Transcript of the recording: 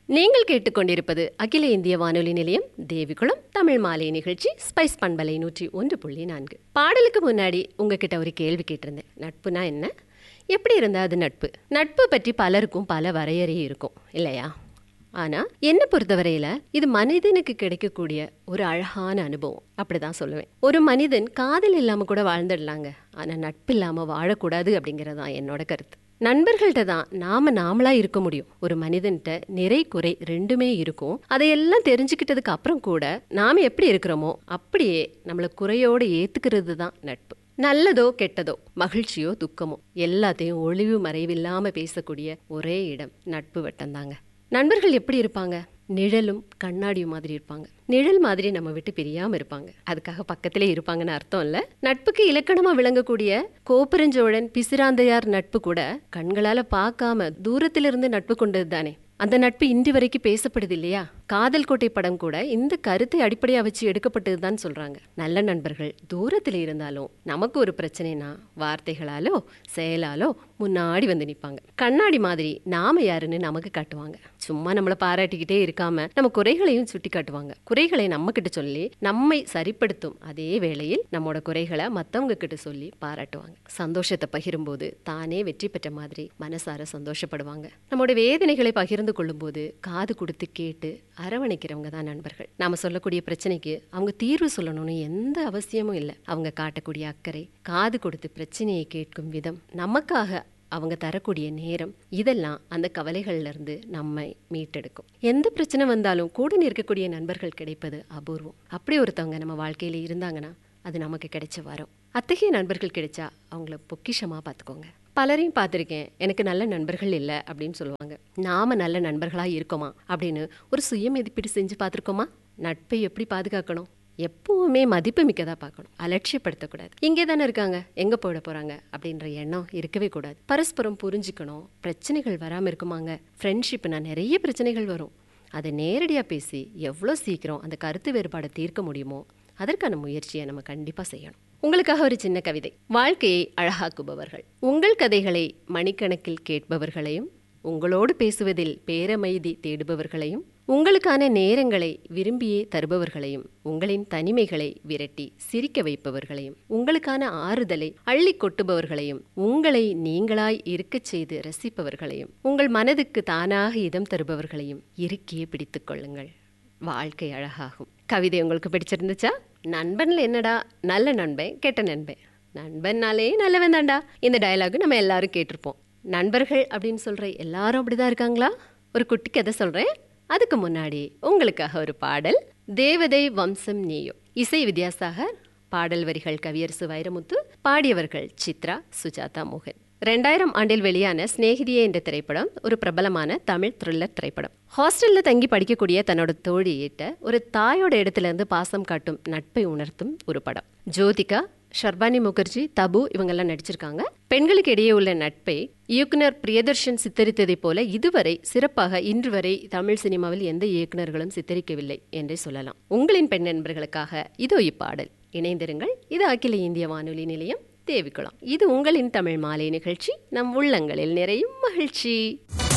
நீங்கள் கேட்டுக்கொண்டிருப்பது அகில இந்திய வானொலி நிலையம் தேவிகுளம் தமிழ் மாலை நிகழ்ச்சி ஸ்பைஸ் பண்பலை நூற்றி ஒன்று புள்ளி நான்கு பாடலுக்கு முன்னாடி உங்ககிட்ட ஒரு கேள்வி கேட்டிருந்தேன் நட்புனா என்ன எப்படி இருந்தா அது நட்பு நட்பு பற்றி பலருக்கும் பல வரையறை இருக்கும் இல்லையா ஆனா என்ன பொறுத்தவரையில இது மனிதனுக்கு கிடைக்கக்கூடிய ஒரு அழகான அனுபவம் அப்படிதான் சொல்லுவேன் ஒரு மனிதன் காதல் இல்லாம கூட வாழ்ந்துடலாங்க ஆனா நட்பு இல்லாம வாழக்கூடாது அப்படிங்கறதான் என்னோட கருத்து நண்பர்கள்ட்ட தான் நாம நாமளா இருக்க முடியும் ஒரு மனிதன்கிட்ட நிறை குறை ரெண்டுமே இருக்கும் அதையெல்லாம் தெரிஞ்சுக்கிட்டதுக்கு அப்புறம் கூட நாம எப்படி இருக்கிறோமோ அப்படியே நம்மள குறையோட ஏத்துக்கிறது தான் நட்பு நல்லதோ கெட்டதோ மகிழ்ச்சியோ துக்கமோ எல்லாத்தையும் ஒளிவு மறைவில்லாம பேசக்கூடிய ஒரே இடம் நட்பு வட்டம் தாங்க நண்பர்கள் எப்படி இருப்பாங்க நிழலும் கண்ணாடியும் மாதிரி இருப்பாங்க நிழல் மாதிரி நம்ம விட்டு பிரியாம இருப்பாங்க அதுக்காக பக்கத்திலே இருப்பாங்கன்னு அர்த்தம் இல்ல நட்புக்கு இலக்கணமா விளங்கக்கூடிய கோப்பரஞ்சோழன் பிசிராந்தையார் நட்பு கூட கண்களால பார்க்காம தூரத்திலிருந்து நட்பு கொண்டது தானே அந்த நட்பு இன்று வரைக்கும் பேசப்படுது இல்லையா காதல் கோட்டை படம் கூட இந்த கருத்தை அடிப்படையா வச்சு எடுக்கப்பட்டதுதான் சொல்றாங்க நல்ல நண்பர்கள் தூரத்துல இருந்தாலும் நமக்கு ஒரு பிரச்சனைனா வார்த்தைகளாலோ செயலாலோ முன்னாடி வந்து நிப்பாங்க கண்ணாடி மாதிரி நாம யாருன்னு நமக்கு காட்டுவாங்க சும்மா நம்மள பாராட்டிக்கிட்டே இருக்காம நம்ம குறைகளையும் சுட்டி காட்டுவாங்க குறைகளை நம்ம கிட்ட சொல்லி நம்மை சரிப்படுத்தும் அதே வேளையில் நம்மோட குறைகளை மத்தவங்க கிட்ட சொல்லி பாராட்டுவாங்க சந்தோஷத்தை பகிரும்போது தானே வெற்றி பெற்ற மாதிரி மனசார சந்தோஷப்படுவாங்க நம்மோட வேதனைகளை பகிர்ந்து கொள்ளும்போது காது கொடுத்து கேட்டு அரவணைக்கிறவங்க தான் நண்பர்கள் நாம சொல்லக்கூடிய பிரச்சனைக்கு அவங்க தீர்வு சொல்லணும்னு எந்த அவசியமும் இல்லை அவங்க காட்டக்கூடிய அக்கறை காது கொடுத்து பிரச்சனையை கேட்கும் விதம் நமக்காக அவங்க தரக்கூடிய நேரம் இதெல்லாம் அந்த கவலைகள்ல இருந்து நம்மை மீட்டெடுக்கும் எந்த பிரச்சனை வந்தாலும் கூட நிற்கக்கூடிய நண்பர்கள் கிடைப்பது அபூர்வம் அப்படி ஒருத்தவங்க நம்ம வாழ்க்கையில இருந்தாங்கன்னா அது நமக்கு கிடைச்ச வரும் அத்தகைய நண்பர்கள் கிடைச்சா அவங்கள பொக்கிஷமா பார்த்துக்கோங்க பலரையும் பார்த்துருக்கேன் எனக்கு நல்ல நண்பர்கள் இல்லை அப்படின்னு சொல்லுவாங்க நாம நல்ல நண்பர்களா இருக்கோமா அப்படின்னு ஒரு சுய மதிப்பீடு செஞ்சு பார்த்துருக்கோமா நட்பை எப்படி பாதுகாக்கணும் எப்பவுமே மதிப்பு மிக்கதா பார்க்கணும் அலட்சியப்படுத்தக்கூடாது இங்கே தானே இருக்காங்க எங்க போயிட போறாங்க அப்படின்ற எண்ணம் இருக்கவே கூடாது பரஸ்பரம் புரிஞ்சுக்கணும் பிரச்சனைகள் வராம இருக்குமாங்க ஃப்ரெண்ட்ஷிப்னா நிறைய பிரச்சனைகள் வரும் அதை நேரடியா பேசி எவ்வளோ சீக்கிரம் அந்த கருத்து வேறுபாடை தீர்க்க முடியுமோ அதற்கான முயற்சியை நம்ம கண்டிப்பா செய்யணும் உங்களுக்காக ஒரு சின்ன கவிதை வாழ்க்கையை அழகாக்குபவர்கள் உங்கள் கதைகளை மணிக்கணக்கில் கேட்பவர்களையும் உங்களோடு பேசுவதில் பேரமைதி தேடுபவர்களையும் உங்களுக்கான நேரங்களை விரும்பியே தருபவர்களையும் உங்களின் தனிமைகளை விரட்டி சிரிக்க வைப்பவர்களையும் உங்களுக்கான ஆறுதலை அள்ளி கொட்டுபவர்களையும் உங்களை நீங்களாய் இருக்கச் செய்து ரசிப்பவர்களையும் உங்கள் மனதுக்கு தானாக இதம் தருபவர்களையும் இறுக்கியே பிடித்துக் கொள்ளுங்கள் வாழ்க்கை அழகாகும் கவிதை உங்களுக்கு பிடிச்சிருந்துச்சா நண்பன்ல என்னடா நல்ல நண்பன் கெட்ட நண்பன் நண்பன்னாலே நல்லவன் தான்டா இந்த டயலாக் நம்ம எல்லாரும் கேட்டிருப்போம் நண்பர்கள் அப்படின்னு சொல்ற எல்லாரும் அப்படிதான் இருக்காங்களா ஒரு குட்டி கதை சொல்றேன் அதுக்கு முன்னாடி உங்களுக்காக ஒரு பாடல் தேவதை வம்சம் நீயோ இசை வித்யாசாகர் பாடல் வரிகள் கவியரசு வைரமுத்து பாடியவர்கள் சித்ரா சுஜாதா மோகன் ரெண்டாயிரம் ஆண்டில் வெளியான சிநேகிதியே என்ற திரைப்படம் ஒரு பிரபலமான தமிழ் த்ரில்லர் திரைப்படம் ஹாஸ்டல்ல தங்கி படிக்கக்கூடிய தன்னோட தோழியிட்ட ஒரு தாயோட இடத்துல இருந்து பாசம் காட்டும் நட்பை உணர்த்தும் ஒரு படம் ஜோதிகா ஷர்பானி முகர்ஜி தபு இவங்கெல்லாம் நடிச்சிருக்காங்க பெண்களுக்கு இடையே உள்ள நட்பை இயக்குனர் பிரியதர்ஷன் சித்தரித்ததைப் போல இதுவரை சிறப்பாக இன்று வரை தமிழ் சினிமாவில் எந்த இயக்குனர்களும் சித்தரிக்கவில்லை என்றே சொல்லலாம் உங்களின் பெண் நண்பர்களுக்காக இதோ இப்பாடல் இணைந்திருங்கள் இது அகில இந்திய வானொலி நிலையம் தேவிக்குளம் இது உங்களின் தமிழ் மாலை நிகழ்ச்சி நம் உள்ளங்களில் நிறையும் மகிழ்ச்சி